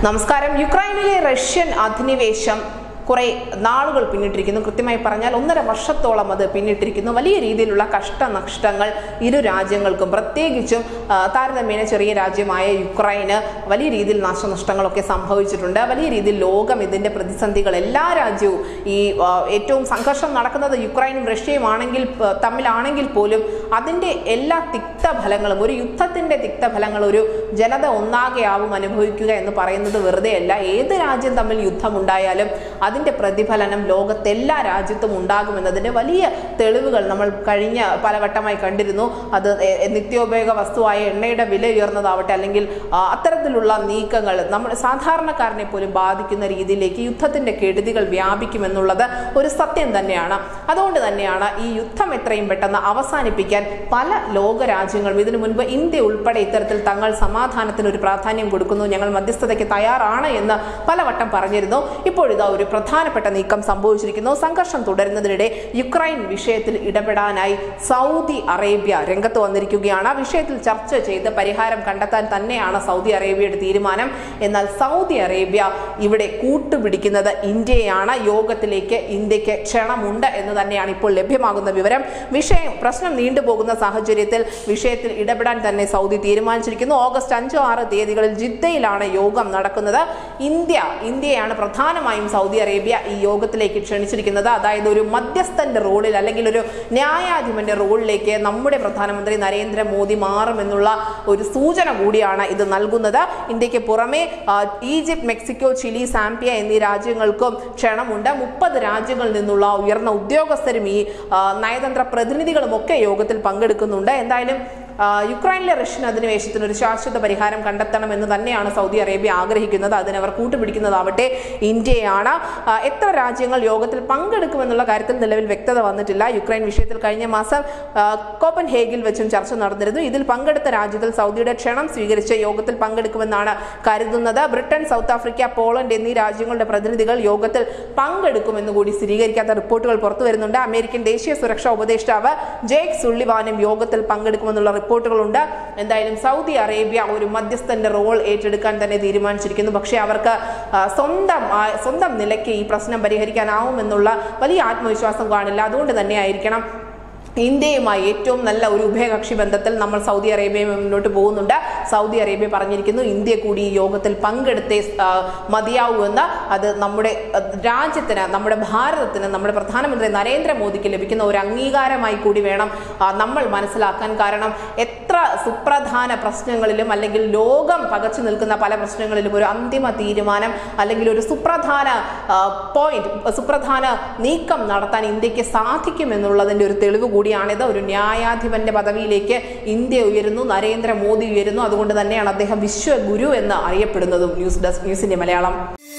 നമസ്കാരം യുക്രൈനിലെ റഷ്യൻ അധിനിവേശം കുറെ നാളുകൾ പിന്നിട്ടിരിക്കുന്നു കൃത്യമായി പറഞ്ഞാൽ ഒന്നര വർഷത്തോളം അത് പിന്നിട്ടിരിക്കുന്നു വലിയ രീതിയിലുള്ള കഷ്ടനഷ്ടങ്ങൾ ഇരു രാജ്യങ്ങൾക്കും പ്രത്യേകിച്ചും ആ, താരതമ്യേന ചെറിയ രാജ്യമായ യുക്രൈന് വലിയ രീതിയിൽ നാശനഷ്ടങ്ങളൊക്കെ സംഭവിച്ചിട്ടുണ്ട് വലിയ രീതിയിൽ ലോകം ഇതിന്റെ പ്രതിസന്ധികൾ എല്ലാ രാജ്യവും ഈ ആ, ഏറ്റവും സംഘർഷം നടക്കുന്നത് യുക്രൈനും റഷ്യയും ആണെങ്കിൽ പ- തമ്മിലാണെങ്കിൽ പോലും അതിന്റെ എല്ലാ തിക്തഫലങ്ങളും ഒരു യുദ്ധത്തിന്റെ തിക്തഫലങ്ങൾ ഒരു ജനത ഒന്നാകെയാവും അനുഭവിക്കുക എന്ന് പറയുന്നത് വെറുതെയല്ല ഏത് രാജ്യം തമ്മിൽ യുദ്ധമുണ്ടായാലും അതിന്റെ പ്രതിഫലനം ലോകത്തെ എല്ലാ രാജ്യത്തും ഉണ്ടാകുമെന്നതിന്റെ വലിയ തെളിവുകൾ നമ്മൾ കഴിഞ്ഞ പലവട്ടമായി കണ്ടിരുന്നു അത് എ- നിത്യോപയോഗ വസ്തുവായ എണ്ണയുടെ വില ഉയർന്നതാവട്ടെ അല്ലെങ്കിൽ ആ, അത്തരത്തിലുള്ള നീക്കങ്ങൾ നമ്മൾ സാധാരണക്കാരനെ പോലും ബാധിക്കുന്ന രീതിയിലേക്ക് യുദ്ധത്തിന്റെ കെടുതികൾ വ്യാപിക്കുമെന്നുള്ളത് ഒരു സത്യം തന്നെയാണ് അതുകൊണ്ട് തന്നെയാണ് ഈ യുദ്ധം എത്രയും പെട്ടെന്ന് അവസാനിപ്പിക്കാൻ പല ലോക രാജ്യങ്ങളും ഇതിനു മുൻപ് ഇന്ത്യ ഉൾപ്പെടെ ഇത്തരത്തിൽ തങ്ങൾ സമാധാനത്തിന് ഒരു പ്രാധാന്യം കൊടുക്കുന്നു ഞങ്ങൾ മധ്യസ്ഥതയ്ക്ക് തയ്യാറാണ് എന്ന് പലവട്ടം പറഞ്ഞിരുന്നു ഇപ്പോഴിതാ ഒരു പ്രധാനപ്പെട്ട നീക്കം സംഭവിച്ചിരിക്കുന്നു സംഘർഷം തുടരുന്നതിനിടെ യുക്രൈൻ വിഷയത്തിൽ ഇടപെടാനായി സൗദി അറേബ്യ രംഗത്ത് വന്നിരിക്കുകയാണ് ആ വിഷയത്തിൽ ചർച്ച ചെയ്ത് പരിഹാരം കണ്ടെത്താൻ തന്നെയാണ് സൗദി അറേബ്യയുടെ തീരുമാനം എന്നാൽ സൗദി അറേബ്യ ഇവിടെ കൂട്ടുപിടിക്കുന്നത് ഇന്ത്യയാണ് യോഗത്തിലേക്ക് ഇന്ത്യക്ക് ക്ഷണമുണ്ട് എന്ന് തന്നെയാണ് ഇപ്പോൾ ലഭ്യമാകുന്ന വിവരം വിഷയം പ്രശ്നം നീണ്ടുപോകുന്ന സാഹചര്യത്തിൽ വിഷയത്തിൽ ഇടപെടാൻ തന്നെ സൗദി തീരുമാനിച്ചിരിക്കുന്നു ഓഗസ്റ്റ് അഞ്ചോ ആറ് തീയതികളിൽ ജിദ്ദയിലാണ് യോഗം നടക്കുന്നത് ഇന്ത്യ ഇന്ത്യയാണ് പ്രധാനമായും സൗദി അറേബ്യ ഈ യോഗത്തിലേക്ക് ക്ഷണിച്ചിരിക്കുന്നത് അതായത് ഒരു മധ്യസ്ഥന്റെ റോളിൽ അല്ലെങ്കിൽ ഒരു ന്യായാധിപന്റെ റോളിലേക്ക് നമ്മുടെ പ്രധാനമന്ത്രി നരേന്ദ്രമോദി മാറുമെന്നുള്ള ഒരു സൂചന കൂടിയാണ് ഇത് നൽകുന്നത് ഇന്ത്യക്ക് പുറമെ ആ, ഈജിപ്ത് മെക്സിക്കോ ചിലി സാംപിയ എന്നീ രാജ്യങ്ങൾക്കും ക്ഷണമുണ്ട് മുപ്പത് രാജ്യങ്ങളിൽ നിന്നുള്ള ഉയർന്ന ഉദ്യോഗസ്ഥരും ഈ ആ, നയതന്ത്ര പ്രതിനിധികളും ഒക്കെ യോഗത്തിൽ പങ്കെടുക്കുന്നുണ്ട് എന്തായാലും ആ, യുക്രൈനിലെ റഷ്യൻ അധിനിവേശത്തിന് ഒരു ശാശ്വത പരിഹാരം കണ്ടെത്തണമെന്ന് തന്നെയാണ് സൗദി അറേബ്യ ആഗ്രഹിക്കുന്നത് അതിനവർ കൂട്ടുപിടിക്കുന്നതാവട്ടെ ഇന്ത്യയാണ് ആ, എത്ര രാജ്യങ്ങൾ യോഗത്തിൽ പങ്കെടുക്കുമെന്നുള്ള കാര്യത്തിൽ നിലവിൽ വ്യക്തത വന്നിട്ടില്ല യുക്രൈൻ വിഷയത്തിൽ കഴിഞ്ഞ മാസം ആ, കോപ്പൻ ഹേഗിൽ വെച്ചും ചർച്ച നടന്നിരുന്നു ഇതിൽ പങ്കെടുത്ത രാജ്യത്തിൽ സൗദിയുടെ ക്ഷണം സ്വീകരിച്ച് യോഗത്തിൽ പങ്കെടുക്കുമെന്നാണ് കരുതുന്നത് ബ്രിട്ടൻ സൗത്ത് ആഫ്രിക്ക പോളണ്ട് എന്നീ രാജ്യങ്ങളുടെ പ്രതിനിധികൾ യോഗത്തിൽ പങ്കെടുക്കുമെന്ന് കൂടി സ്ഥിരീകരിക്കാത്ത റിപ്പോർട്ടുകൾ പുറത്തു വരുന്നുണ്ട് അമേരിക്കൻ ദേശീയ സുരക്ഷാ ഉപദേഷ്ടാവ് ജേക്ക് സുള്ളിവാനും യോഗത്തിൽ പങ്കെടുക്കുമെന്നുള്ള റിപ്പോർട്ടുകളുണ്ട് എന്തായാലും സൗദി അറേബ്യ ഒരു മധ്യസ്ഥന്റെ റോൾ ഏറ്റെടുക്കാൻ തന്നെ തീരുമാനിച്ചിരിക്കുന്നു പക്ഷേ അവർക്ക് ആ, സ്വന്തം ആ, സ്വന്തം നിലയ്ക്ക് ഈ പ്രശ്നം പരിഹരിക്കാനാവുമെന്നുള്ള വലിയ ആത്മവിശ്വാസം കാണില്ല അതുകൊണ്ട് തന്നെ ആയിരിക്കണം ഇന്ത്യയുമായി ഏറ്റവും നല്ല ഒരു ഉഭയകക്ഷി ബന്ധത്തിൽ നമ്മൾ സൗദി അറേബ്യയും മുന്നോട്ട് പോകുന്നുണ്ട് സൗദി അറേബ്യ പറഞ്ഞിരിക്കുന്നു ഇന്ത്യ കൂടി ഈ യോഗത്തിൽ പങ്കെടുത്തേ ആ, മതിയാവൂ എന്ന് അത് നമ്മുടെ ആ, രാജ്യത്തിന് നമ്മുടെ ഭാരതത്തിന് നമ്മുടെ പ്രധാനമന്ത്രി നരേന്ദ്രമോദിക്ക് ലഭിക്കുന്ന ഒരു അംഗീകാരമായി കൂടി വേണം ആ, നമ്മൾ മനസ്സിലാക്കാൻ കാരണം എത്ര സുപ്രധാന പ്രശ്നങ്ങളിലും അല്ലെങ്കിൽ ലോകം പകച്ചു നിൽക്കുന്ന പല പ്രശ്നങ്ങളിലും ഒരു അന്തിമ തീരുമാനം അല്ലെങ്കിൽ ഒരു സുപ്രധാന പോയിന്റ് സുപ്രധാന നീക്കം നടത്താൻ ഇന്ത്യക്ക് സാധിക്കുമെന്നുള്ളതിന്റെ ഒരു തെളിവ് കൂടിയാണിത് ഒരു ന്യായാധിപന്റെ പദവിയിലേക്ക് ഇന്ത്യ ഉയരുന്നു നരേന്ദ്രമോദി ഉയരുന്നു അതുകൊണ്ട് തന്നെയാണ് അദ്ദേഹം വിശ്വഗുരു എന്ന് അറിയപ്പെടുന്നതും ന്യൂസ് ഡെസ്ക് ന്യൂസിന്റെ മലയാളം